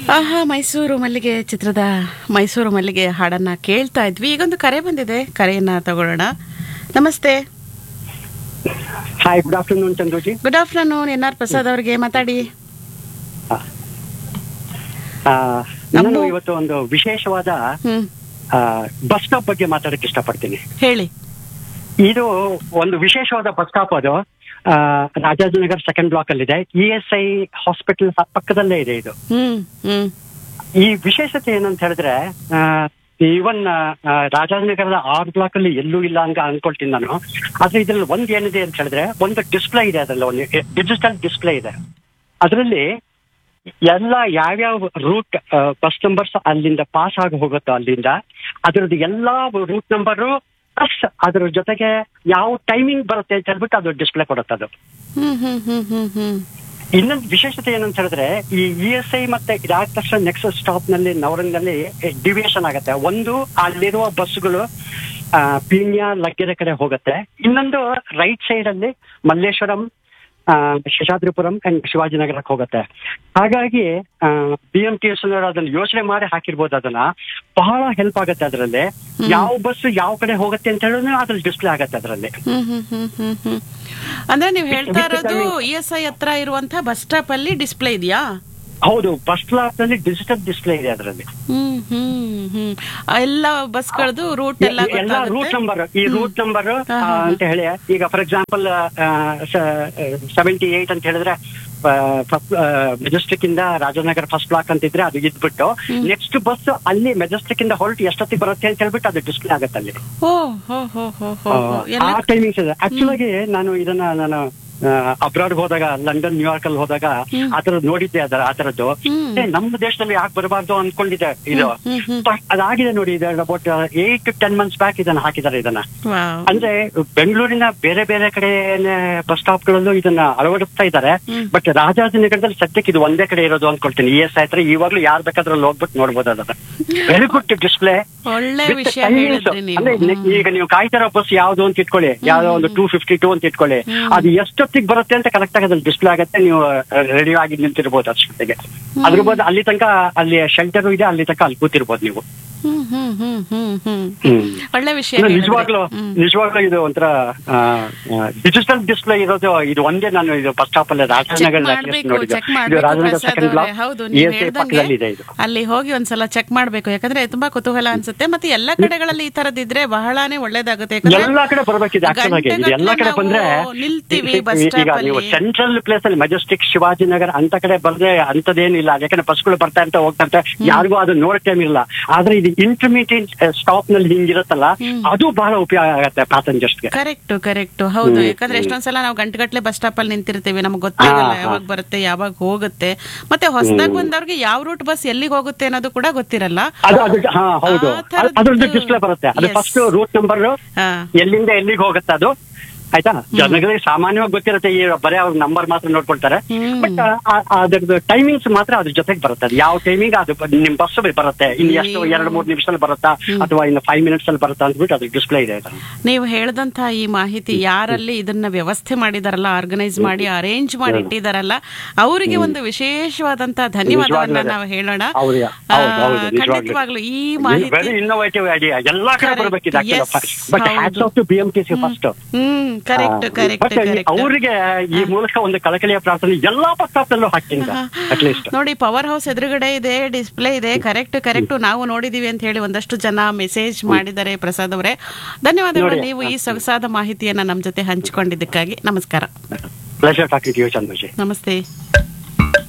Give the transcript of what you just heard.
ಆಹಾ ಮೈಸೂರು ಮಲ್ಲಿಗೆ ಚಿತ್ರದ ಮೈಸೂರು ಮಲ್ಲಿಗೆ ಹಾಡನ್ನ ಕೇಳ್ತಾ ಇದ್ವಿ ಈಗೊಂದು ಕರೆ ಬಂದಿದೆ ಕರೆಯನ್ನ ತಗೊಳ್ಳೋಣ ನಮಸ್ತೆ hi good afternoon Chandraji good afternoon N R Prasad ಅವ್ರಿಗೆ ಮಾತಾಡಿ ನಾನು ನಮ್ಮ- ಇವತ್ತು ಒಂದು ವಿಶೇಷವಾದ ಹ್ಮ್ ಬಸ್ ಸ್ಟಾಪ್ ಬಗ್ಗೆ ಮಾತಾಡಕ್ಕೆ ಇಷ್ಟಪಡ್ತೀನಿ ಹೇಳಿ ಇದು ಒಂದು ವಿಶೇಷವಾದ ಬಸ್ ಸ್ಟಾಪ್ ಅದು ಆ, ರಾಜಾಜಿನಗರ್ ಸೆಕೆಂಡ್ ಬ್ಲಾಕ್ ಅಲ್ಲಿ ಇದೆ ಇ ಎಸ್ ಐ ಹಾಸ್ಪಿಟಲ್ ಪಕ್ಕದಲ್ಲೇ ಇದೆ ಇದು ಹ್ಮ್ ಹ್ಮ್ ಈ ವಿಶೇಷತೆ ಏನಂತ ಹೇಳಿದ್ರೆ ಈವನ್ ರಾಜಾಜಿನಗರದ ಆರ್ ಬ್ಲಾಕ್ ಅಲ್ಲಿ ಎಲ್ಲೂ ಇಲ್ಲ ಅಂತ ಅನ್ಕೊಳ್ತೀನಿ ನಾನು ಆದ್ರೆ ಇದ್ರಲ್ಲಿ ಒಂದ್ ಏನಿದೆ ಅಂತ ಹೇಳಿದ್ರೆ ಒಂದು ಡಿಸ್ಪ್ಲೇ ಇದೆ ಅದ್ರಲ್ಲಿ ಒಂದು ಡಿಜಿಟಲ್ ಡಿಸ್ಪ್ಲೇ ಇದೆ ಅದರಲ್ಲಿ ಎಲ್ಲ ಯಾವ್ಯಾವ ರೂಟ್ ಬಸ್ ನಂಬರ್ಸ್ ಅಲ್ಲಿಂದ ಪಾಸ್ ಆಗಿ ಹೋಗುತ್ತೋ ಅಲ್ಲಿಂದ ಅದರದ್ದು ಎಲ್ಲಾ ರೂಟ್ ನಂಬರು ಪ್ಲಸ್ ಅದ್ರ ಜೊತೆಗೆ ಯಾವ ಟೈಮಿಂಗ್ ಬರುತ್ತೆ ಅಂತ ಹೇಳ್ಬಿಟ್ಟು ಅದು ಡಿಸ್ಪ್ಲೇ ಕೊಡುತ್ತೆ ಅದು ಹ್ಮ್ ಹ್ಮ್ ಹ್ಮ್ ಹ್ಮ್ ಹ್ಮ್ ಇನ್ನೊಂದು ವಿಶೇಷತೆ ಏನಂತ ಹೇಳಿದ್ರೆ ಈ ಇ ಎಸ್ ಐ ಮತ್ತೆ ಇದಾದ ತಕ್ಷಣ ನೆಕ್ಸ್ಟ್ ಸ್ಟಾಪ್ ನಲ್ಲಿ ನವರಂಗಲ್ಲಿ ಡಿವಿಯೇಷನ್ ಆಗುತ್ತೆ ಒಂದು ಅಲ್ಲಿರುವ ಬಸ್ಗಳು ಆ, ಪೀಣ್ಯ ಲಗ್ಗೆರೆ ಕಡೆ ಹೋಗುತ್ತೆ ಇನ್ನೊಂದು ರೈಟ್ ಸೈಡ್ ಅಲ್ಲಿ ಮಲ್ಲೇಶ್ವರಂ ಆ, ಶೇಷಾದ್ರಿಪುರಂ ಅಂಡ್ ಶಿವಾಜಿನಗರಕ್ಕೆ ಹೋಗುತ್ತೆ ಹಾಗಾಗಿ ಬಿ ಎಂ ಟಿ ಎಸ್ ಅದನ್ನ ಯೋಚನೆ ಮಾಡಿ ಹಾಕಿರ್ಬೋದು ಅದನ್ನ ಬಹಳ ಹೆಲ್ಪ್ ಆಗುತ್ತೆ ಅದರಲ್ಲಿ ಯಾವ ಬಸ್ ಯಾವ ಕಡೆ ಹೋಗುತ್ತೆ ಅಂತ ಹೇಳಿದ್ರೆ ಅದ್ರಲ್ಲಿ ಡಿಸ್ಪ್ಲೇ ಆಗುತ್ತೆ ಅದರಲ್ಲಿ ಹ್ಮ್ ಹ್ಮ್ ಹ್ಮ್ ಹ್ಮ್ ಹ್ಮ್ ಅಂದ್ರೆ ನೀವು ಹೇಳ್ತಾ ಇರೋದು ಇ ಎಸ್ ಐ ಹತ್ರ ಇರುವಂತಹ ಬಸ್ ಸ್ಟಾಪ್ ಅಲ್ಲಿ ಡಿಸ್ಪ್ಲೇ ಇದೆಯಾ ಹೌದು ಬಸ್ ಸ್ಟಾಪ್ ನಲ್ಲಿ ಡಿಜಿಟಲ್ ಡಿಸ್ಪ್ಲೇ ಇದೆ ಅದರಲ್ಲಿ ಹ್ಮ್ ಹ್ಮ್ ಹ್ಮ್ ಆ ಎಲ್ಲ ಬಸ್ಗಳದ್ದು ರೂಟ್ ಎಲ್ಲ ಎಲ್ಲ ರೂಟ್ ಗೊತ್ತಾಗುತ್ತೆ ನಂಬರ್ ಈ ರೂಟ್ ನಂಬರ್ ಹಾ, ಹಾ, ಅಂತ ಹೇಳಿ ಈಗ ಫಾರ್ ಎಕ್ಸಾಂಪಲ್ ಸೆವೆಂಟಿ ಏಟ್ ಅಂತ ಹೇಳಿದ್ರೆ ಮೆಜೆಸ್ಟಿಕ್ ಇಂದ ರಾಜನಗರ ಫಸ್ಟ್ ಬ್ಲಾಕ್ ಅಂತ ಇದ್ರೆ ಅದು ಇದ್ಬಿಟ್ಟು ನೆಕ್ಸ್ಟ್ ಬಸ್ ಅಲ್ಲಿ ಮೆಜೆಸ್ಟಿಕ್ ಇಂದ ಹೊರಟು ಎಷ್ಟೊತ್ತಿಗೆ ಬರುತ್ತೆ ಅಂತ ಹೇಳ್ಬಿಟ್ಟು ಅದು ಡಿಸ್ಪ್ಲೇ ಆಗುತ್ತೆ ಅಲ್ಲಿ ಓ ಹೋ ಹೋ ಹೋ ಹೋ ಹೋ. ಎಲ್ಲ ಆ ಟೈಮಿಂಗ್ಸ್ ಇದೆ ಆಕ್ಚುಲಾಗಿ ನಾನು ಇದನ್ನ ನಾನು ಅಬ್ರಾಡ್ ಹೋದಾಗ ಲಂಡನ್ ನ್ಯೂಯಾರ್ಕ್ ಅಲ್ಲಿ ಹೋದಾಗ ಆ ಥರದ್ದು ನೋಡಿದ್ದೆ ಅದರ ಆ ಥರದ್ದು ಹ್ಮ್. ಏ, ನಮ್ಮ ದೇಶದಲ್ಲಿ ಯಾಕೆ ಬರಬಾರ್ದು ಅನ್ಕೊಂಡಿದ್ದೆ ಇದು ಹ್ಮ್, ಹ್ಮ್. But ಅದಾಗಿದೆ ನೋಡಿ ಇದು about eight to ten months back ಇದನ್ನ ಹಾಕಿದ್ದಾರೆ ಇದನ್ನ ವಾವ್. ಅಂದ್ರೆ ಬೆಂಗಳೂರಿನ ಬೇರೆ ಬೇರೆ ಕಡೆ ಬಸ್ ಸ್ಟಾಪ್ ಗಳಲ್ಲೂ ಇದನ್ನ ಅಳವಡಿಸ್ತಾ ಇದ್ದಾರೆ ಹ್ಮ್. ಬಟ್ ರಾಜಾಜಿನಗರದಲ್ಲಿ ಸದ್ಯಕ್ಕೆ ಇದು ಒಂದೇ ಕಡೆ ಇರೋದು ಅನ್ಕೊಳ್ತೀನಿ ಇ ಎಸ್ ಆಯ್ತಾರೆ ಇವಾಗ್ಲೂ ಯಾರು ಬೇಕಾದ್ರೂ ಅಲ್ಲಿ ಹೋಗ್ಬಿಟ್ಟು ನೋಡ್ಬೋದು ಅದನ್ನ ವೆರಿ ಗುಡ್ ಡಿಸ್ಪ್ಲೇ ಒಳ್ಳೆ ವಿಷಯ ಹೇಳಿದ್ರಿ ನೀವು ಅಂದ್ರೆ ನೆ- ಈಗ ನೀವು ಕಾಯ್ತಿರೋ ಬಸ್ ಯಾವ್ದು ಅಂತ ಇಟ್ಕೊಳ್ಳಿ ಯಾವ್ದೋ ಒಂದು ಟೂ ಫಿಫ್ಟಿ ಟೂ ಅಂತ ಇಟ್ಕೊಳ್ಳಿ ಅದು ಎಷ್ಟೊತ್ತಿಗೆ ಬರುತ್ತೆ ಅಂತ ಕರೆಕ್ಟ್ ಆಗಿ ಅದ್ರಲ್ಲಿ ಡಿಸ್ಪ್ಲೇ ಆಗುತ್ತೆ ನೀವು ರೆಡಿ ಆಗಿ ನಿಂತಿರ್ಬೋದು ಅಷ್ಟೊತ್ತಿಗೆ ಅದ್ರ ಬದಲು ಅಲ್ಲಿ ತನಕ ಅಲ್ಲಿ ಶೆಲ್ಟರ್ ಇದೆ ಅಲ್ಲಿ ತನಕ ಅಲ್ಲಿ ಕೂತಿರ್ಬೋದು ನೀವು ಹ್ಮ್ ಹ್ಮ್ ಹ್ಮ್ ಹ್ಮ್ ಹ್ಮ್ ಹ್ಮ್ ಒಳ್ಳೆ ವಿಷಯ ಇನ್ನು ಹೇಳಿದ್ರಿ. ನಿಜವಾಗ್ಲೂ ಹ್ಮ್. ನಿಜವಾಗ್ಲೂ ಇದು ಒಂಥರ ಡಿಜಿಟಲ್ ಡಿಸ್ಪ್ಲೇ ಇರೋದು ಇದು ಒಂದೇ ನಾನು ಇದು ಬಸ್ ಸ್ಟಾಪ್ ಅಲ್ಲಿ ಚೆಕ್ ರಾಜನಗರ ಮಾಡ್ಬೇಕು ಚೆಕ್ ಇದು ಮಾಡ್ಬೇಕು ರಾಜನಗರ ಪ್ರಸಾದ್ ಸೆಕೆಂಡ್ ಅವ್ರೆ. ಬ್ಲಾಕ್ ಹೌದು ಇ ನೀವು ಎಸ್ ಐ ಹೇಳ್ದಂಗೆ ಪಕ್ಕದಲ್ಲಿ ಇದೆ ಇದು ಅಲ್ಲಿ ಹೋಗಿ ಒಂದ್ಸಲ ಚೆಕ್ ಮಾಡ್ಬೇಕು ಯಾಕಂದ್ರೆ ತುಂಬಾ ಕುತೂಹಲ ಅನ್ಸುತ್ತೆ ಮತ್ತೆ ಎಲ್ಲ ಕಡೆಗಳಲ್ಲಿ ಈ ತರದಿದ್ರೆ ಬಹಳಾನೇ ಒಳ್ಳೇದಾಗುತ್ತೆ ಯಾಕಂದ್ರೆ ಎಲ್ಲಾ ಕಡೆ ಬರ್ಬೇಕಿದೆ ಆಕ್ಚುಲ್ ಆಗಿ ಇದು ಎಲ್ಲಾ ಕಡೆ ಬಂದ್ರೆ ನಾವು ನಿಲ್ತೀವಿ ಬಸ್ ಈಗ ಸ್ಟಾಪ್ ನೀವು ಅಲ್ಲಿ ಸೆಂಟ್ರಲ್ ಪ್ಲೇಸ್ ಅಲ್ಲಿ ಮೆಜೆಸ್ಟಿಕ್ ಶಿವಾಜಿನಗರ ಅಂತ ಕಡೆ ಬಂದ್ರೆ ಅಂತದೇನಿಲ್ಲ ಯಾಕಂದ್ರೆ ಬಸ್ಗಳು ಬರ್ತಾ ಇರ್ತಾ ಹೋಗ್ತಾ ಇರ್ತಾರೆ ಯಾರಿಗೂ ಅದು ನೋಡೋ ಟೈಮ್ ಇಲ್ಲ ಆದ್ರೆ ಇದು ಇಂಟರ್ಮೀಡಿಯೇಟ್ ಸ್ಟಾಪ್ ನಲ್ಲಿ ಹಿಂಗಿರುತ್ತಲ್ಲ ಅದು ಬಹಳ ಉಪಯೋಗ ಆಗತ್ತೆ ಪ್ಯಾಸೆಂಜರ್ಸ್ಗೆ ಕರೆಕ್ಟ್ ಕರೆಕ್ಟ್ ಹೌದು ಯಾಕಂದ್ರೆ ಎಷ್ಟೊಂದ್ಸಲ ನಾವು ಗಂಟೆಗಟ್ಲೆ ಬಸ್ ಸ್ಟಾಪ್ ಅಲ್ಲಿ ನಿಂತಿರ್ತೀವಿ ನಮ್ಗೆ ಗೊತ್ತಾಗಲ್ಲ ಹಾ, ಹಾ. ಯಾವಾಗ ಬರುತ್ತೆ ಯಾವಾಗ ಹೋಗುತ್ತೆ ಮತ್ತೆ ಹೊಸದಾಗಿ ಬಂದವ್ರಿಗೆ ಯಾವ ರೂಟ್ ಬಸ್ ಎಲ್ಲಿಗೆ ಹೋಗುತ್ತೆ ಅನ್ನೋದು ಕೂಡ ಗೊತ್ತಿರಲ್ಲ ಅದು ಅದು ಹಾ ಹೌದು ಆ ಥರದ್ದು- ಅದ್ರದ್ದು ಡಿಸ್ಪ್ಲೇ ಬರುತ್ತೆ ಅದು Yes. ಫಸ್ಟ್ ರೂಟ್ ನಂಬರ್ ಹಾ ಎಲ್ಲಿಂದ ಎಲ್ಲಿಗೆ ಹೋಗುತ್ತೆ ಅದು ಆಯ್ತಾ ಜನಗಳಿಗೆ ಸಾಮಾನ್ಯವಾಗಿ ಗೊತ್ತಿರುತ್ತೆ ಈ ಬರೀ ಅವ್ರ ನಂಬರ್ ಮಾತ್ರ ನೋಡ್ಕೊಳ್ತಾರೆ ಹ್ಮ್. ಬಟ್ ಅದ್ರದ್ದು ಟೈಮಿಂಗ್ಸ್ ಮಾತ್ರ ಅದ್ರ ಜೊತೆಗೆ ಬರುತ್ತೆ ಅದು ಯಾವ ಟೈಮಿಂಗ್ ಅದು ಬ- ನಿಮ್ ಬಸ್ ಬರುತ್ತೆ ಇನ್ನು ಎಷ್ಟು ನೀವು- ಎರಡು ಮೂರು ನಿಮಿಷದಲ್ಲಿ ಬರುತ್ತಾ ಅಥವಾ ಇನ್ನು ಫೈವ್ ಮಿನಿಟ್ಸ್ ಅಲ್ಲಿ ಬರುತ್ತಾ ಅಂದ್ಬಿಟ್ಟು ಅದು ಡಿಸ್ಪ್ಲೇ ಇದೆ ಅದು. ನೀವು ಹೇಳ್ದಂತ ಈ ಮಾಹಿತಿ ಯಾರಲ್ಲಿ ಇದನ್ನ ವ್ಯವಸ್ಥೆ ಮಾಡಿದಾರಲ್ಲ ಆರ್ಗನೈಸ್ ಮಾಡಿ ಅರೇಂಜ್ ಮಾಡಿ ಇಟ್ಟಿದಾರಲ್ಲ ಅವರಿಗೆ ಒಂದು ವಿಶೇಷವಾದಂತ ಧನ್ಯವಾದವನ್ನ ನಿಜವಾಗ್ಲೂ ನಾವು ಹೇಳೋಣ ಹೌದು, ಆ, ಹೌದು, ಹೌದು, ನಿಜವಾಗ್ಲೂ. ಖಂಡಿತವಾಗ್ಲೂ ಈ ಮಾಹಿತಿ ವೆರಿ ಇನ್ನೋವೇಟಿವ್ ಐಡಿಯಾ ಎಲ್ಲಾ ಕಡೆ Correct, ಬರ್ಬೇಕಿದೆ yes, ಬಟ್ ಹೌದು. Hats off to B M T C first ಹ್ಮ್ ಕರೆಕ್ಟ್ ಕರೆಕ್ಟ್ ಕರೆಕ್ಟ್ ಅವರಿಗೆ ಈ ಮೂಲಕ ಒಂದು ಕಳಕಳಿಯ ಪ್ರಾರ್ಥನೆ ಎಲ್ಲಾ ಬಸ್ ಸ್ಟಾಪ್ ಅಲ್ಲೂ ಹಾಕ್ತೀನಿ ಅಟ್ಲೀಸ್ಟ್ ನೋಡಿ ಪವರ್ ಹೌಸ್ ಎದುರುಗಡೆ ಇದೆ ಡಿಸ್ಪ್ಲೇ ಇದೆ ಕರೆಕ್ಟ್ ಕರೆಕ್ಟ್ ನಾವು ನೋಡಿದೀವಿ ಅಂತ ಹೇಳಿ ಒಂದಷ್ಟು ಜನ ಮೆಸೇಜ್ ಮಾಡಿದ್ದಾರೆ ಪ್ರಸಾದ್ ಅವರೇ ಧನ್ಯವಾದಗಳು ನೋಡಿ. ನೀವು ಈ ಸೊಗಸಾದ ಮಾಹಿತಿಯನ್ನ ನಮ್ಮ ಜೊತೆ ಹಂಚಿಕೊಂಡಿದ್ದಕ್ಕಾಗಿ ನಮಸ್ಕಾರ ಪ್ಲೆಷರ್ ಟಾಕಿಂಗ್ ಯು ಚಂದ್ರಜಿ ನಮಸ್ತೆ